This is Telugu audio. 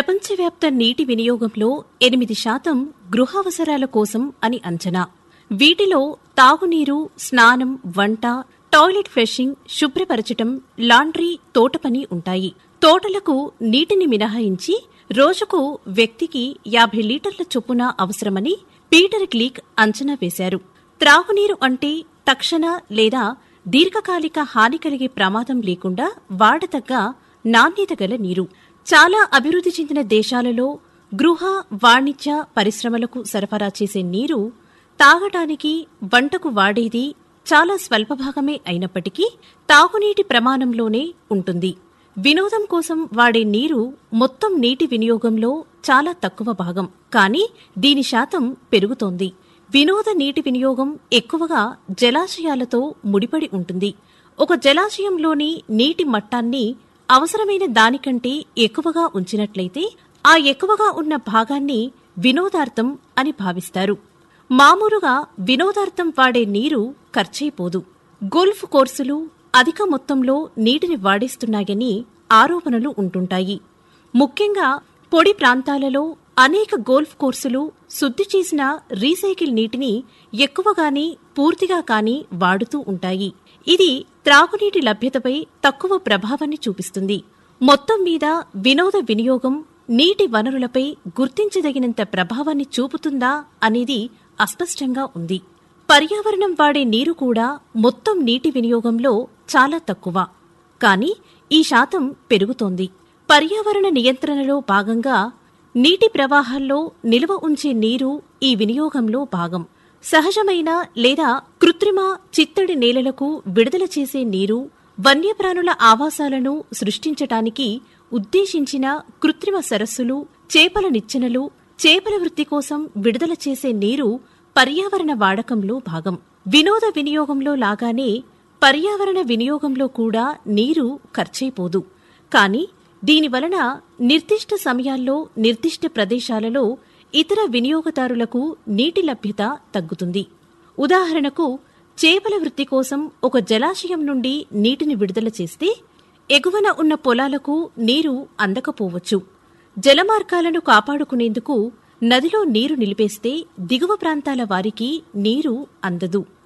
ప్రపంచవ్యాప్త నీటి వినియోగంలో ఎనిమిది శాతం గృహావసరాల కోసం అని అంచనా వీటిలో తాగునీరు స్నానం వంట టాయిలెట్ ఫ్రెషింగ్ శుభ్రపరచటం లాండ్రీ తోటపని ఉంటాయి తోటలకు నీటిని మినహాయించి రోజుకు వ్యక్తికి యాభై లీటర్ల చొప్పున అవసరమని పీటర్ క్లీక్ అంచనా వేశారు త్రాగునీరు అంటే తక్షణ లేదా దీర్ఘకాలిక హాని కలిగే ప్రమాదం లేకుండా వాడతగ్గ నాణ్యత గల నీరు చాలా అభివృద్ధి చెందిన దేశాలలో గృహ వాణిజ్య పరిశ్రమలకు సరఫరా చేసే నీరు తాగటానికి వంటకు వాడేది చాలా స్వల్పభాగమే అయినప్పటికీ తాగునీటి ప్రమాణంలోనే ఉంటుంది వినోదం కోసం వాడే నీరు మొత్తం నీటి వినియోగంలో చాలా తక్కువ భాగం కానీ దీని శాతం పెరుగుతోంది వినోద నీటి వినియోగం ఎక్కువగా జలాశయాలతో ముడిపడి ఉంటుంది ఒక జలాశయంలోని నీటి మట్టాన్ని అవసరమైన దానికంటే ఎక్కువగా ఉంచినట్లయితే ఆ ఎక్కువగా ఉన్న భాగాన్ని వినోదార్థం అని భావిస్తారు మామూలుగా వినోదార్థం వాడే నీరు ఖర్చయిపోదు గోల్ఫ్ కోర్సులు అధిక మొత్తంలో నీటిని వాడేస్తున్నాయని ఆరోపణలు ఉంటుంటాయి ముఖ్యంగా పొడి ప్రాంతాలలో అనేక గోల్ఫ్ కోర్సులు శుద్ధి చేసిన రీసైకిల్ నీటిని ఎక్కువగాని పూర్తిగా కాని వాడుతూ ఉంటాయి ఇది త్రాగునీటి లభ్యతపై తక్కువ ప్రభావాన్ని చూపిస్తుంది మొత్తం మీద వినోద వినియోగం నీటి వనరులపై గుర్తించదగినంత ప్రభావాన్ని చూపుతుందా అనేది అస్పష్టంగా ఉంది పర్యావరణం వాడే నీరు కూడా మొత్తం నీటి వినియోగంలో చాలా తక్కువ కానీ ఈ శాతం పెరుగుతోంది పర్యావరణ నియంత్రణలో భాగంగా నీటి ప్రవాహాల్లో నిల్వ ఉంచే నీరు ఈ వినియోగంలో భాగం సహజమైన లేదా కృత్రిమ చిత్తడి నేలలకు విడుదల చేసే నీరు వన్యప్రాణుల ఆవాసాలను సృష్టించటానికి ఉద్దేశించిన కృత్రిమ సరస్సులు చేపల నిచ్చెనలు చేపల వృత్తి కోసం విడుదల చేసే నీరు పర్యావరణ వాడకంలో భాగం వినోద వినియోగంలో లాగానే పర్యావరణ వినియోగంలో కూడా నీరు ఖర్చయిపోదు కానీ దీనివలన నిర్దిష్ట సమయాల్లో నిర్దిష్ట ప్రదేశాలలో ఇతర వినియోగదారులకు నీటి లభ్యత తగ్గుతుంది ఉదాహరణకు చేపల వృత్తి కోసం ఒక జలాశయం నుండి నీటిని విడుదల చేస్తే ఎగువన ఉన్న పొలాలకు నీరు అందకపోవచ్చు జలమార్గాలను కాపాడుకునేందుకు నదిలో నీరు నిలిపేస్తే దిగువ ప్రాంతాల వారికి నీరు అందదు